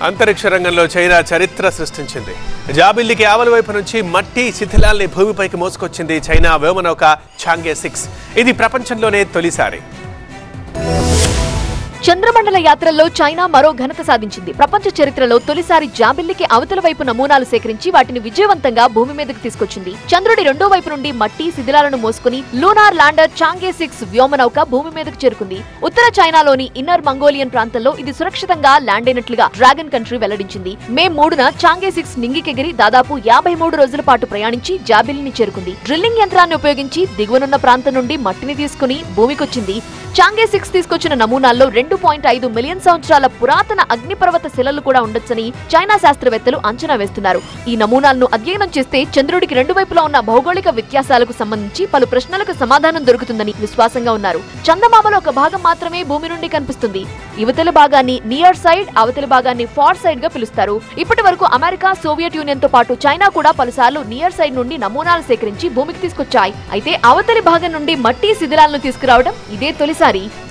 అంతరిక్ష రంగంలో చైనా చరిత్ర సృష్టించింది జాబిల్లికి ఆవల వైపు నుంచి మట్టి శిథిలాల్ని భూమిపైకి మోసుకొచ్చింది చైనా వ్యోమనౌక ఛాంగే సిక్స్ ఇది ప్రపంచంలోనే తొలిసారి చంద్రమండల యాత్రల్లో చైనా మరో ఘనత సాధించింది ప్రపంచ చరిత్రలో తొలిసారి జాబిల్లికి అవతల వైపు నమూనాలు సేకరించి వాటిని విజయవంతంగా భూమి మీదకు తీసుకొచ్చింది చంద్రుడి రెండో వైపు నుండి మట్టి శిథిలాలను మోసుకుని లూనార్ ల్యాండర్ చాంగే సిక్స్ వ్యోమనౌక భూమి మీదకు చేరుకుంది ఉత్తర చైనాలోని ఇన్నర్ మంగోలియన్ ప్రాంతంలో ఇది సురక్షితంగా ల్యాండ్ అయినట్లుగా డ్రాగన్ కంట్రీ వెల్లడించింది మే మూడున చాంగే సిక్స్ నింగికెగిరి దాదాపు యాభై మూడు రోజుల పాటు ప్రయాణించి జాబిల్లిని చేరుకుంది డ్రిల్లింగ్ యంత్రాన్ని ఉపయోగించి దిగువనున్న ప్రాంతం నుండి మట్టిని తీసుకుని భూమికొచ్చింది చాంగే సిక్స్ తీసుకొచ్చిన నమూనాల్లో రెండు పాయింట్ ఐదు మిలియన్ సంవత్సరాల పురాతన అగ్నిపర్వత శిలలు కూడా ఉండొచ్చని చైనా శాస్త్రవేత్తలు అంచనా వేస్తున్నారు ఈ నమూనాలను అధ్యయనం చేస్తే చంద్రుడికి రెండు వైపులా ఉన్న భౌగోళిక వ్యత్యాసాలకు సంబంధించి పలు ప్రశ్నలకు సమాధానం దొరుకుతుందని విశ్వాసంగా ఉన్నారు చందమామలో ఒక భాగం మాత్రమే భూమి నుండి కనిపిస్తుంది యువతల భాగాన్ని నియర్ సైడ్ అవతలి భాగాన్ని ఫార్ సైడ్ గా పిలుస్తారు ఇప్పటి వరకు అమెరికా సోవియట్ యూనియన్ తో పాటు చైనా కూడా పలుసార్లు నియర్ సైడ్ నుండి నమూనాలు సేకరించి భూమికి తీసుకొచ్చాయి అయితే అవతలి భాగం నుండి మట్టి శిథిలాలను తీసుకురావడం ఇదే తొలిసారి